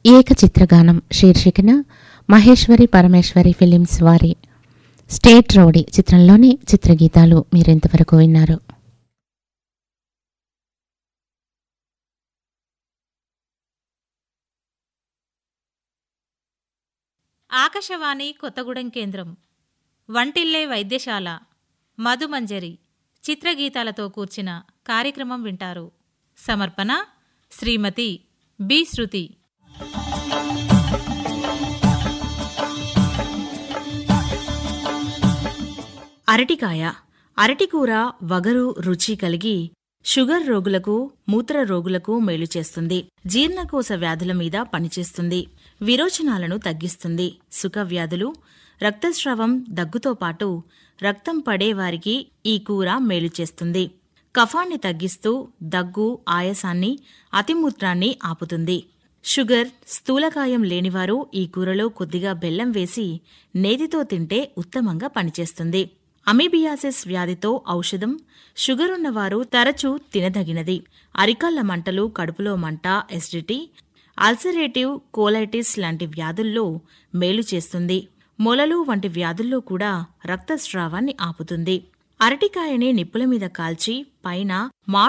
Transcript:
ఏకచిత్రగానం శీర్షికన మహేశ్వరి పరమేశ్వరి ఫిలిమ్స్ వారి State Rowdy చిత్రంలోని చిత్రగీతాలు మీరింతవరకు విన్నారు ఆకాశవాణి కొత్తగూడెం కేంద్రం వంటిల్లే వైద్యశాల మధుమంజరి చిత్రగీతాలతో కూర్చిన కార్యక్రమం వింటారు సమర్పణ శ్రీమతి బి శృతి అరటికాయ అరటికూర వగరు రుచి కలిగి షుగర్ రోగులకు మూత్ర రోగులకు మేలు చేస్తుంది జీర్ణకోశ వ్యాధుల మీద పనిచేస్తుంది విరోచనాలను తగ్గిస్తుంది సుఖ వ్యాధులు రక్తస్రావం దగ్గుతో పాటు రక్తం పడేవారికి ఈ కూర మేలు చేస్తుంది కఫాన్ని తగ్గిస్తూ దగ్గు ఆయాసాన్ని అతిమూత్రాన్ని ఆపుతుంది షుగర్ స్థూలకాయం లేనివారు ఈ కూరలో కొద్దిగా బెల్లం వేసి నేతితో తింటే ఉత్తమంగా పనిచేస్తుంది అమీబియాసిస్ వ్యాధితో ఔషధం షుగర్ ఉన్నవారు తరచూ తినదగినది అరికాళ్ల మంటలు కడుపులో మంట ఎసిడిటీ అల్సరేటివ్ కోలైటిస్ లాంటి వ్యాధుల్లో మేలు చేస్తుంది మొలలు వంటి వ్యాధుల్లో కూడా రక్తస్రావాన్ని ఆపుతుంది అరటికాయని నిప్పుల మీద కాల్చి పైన మా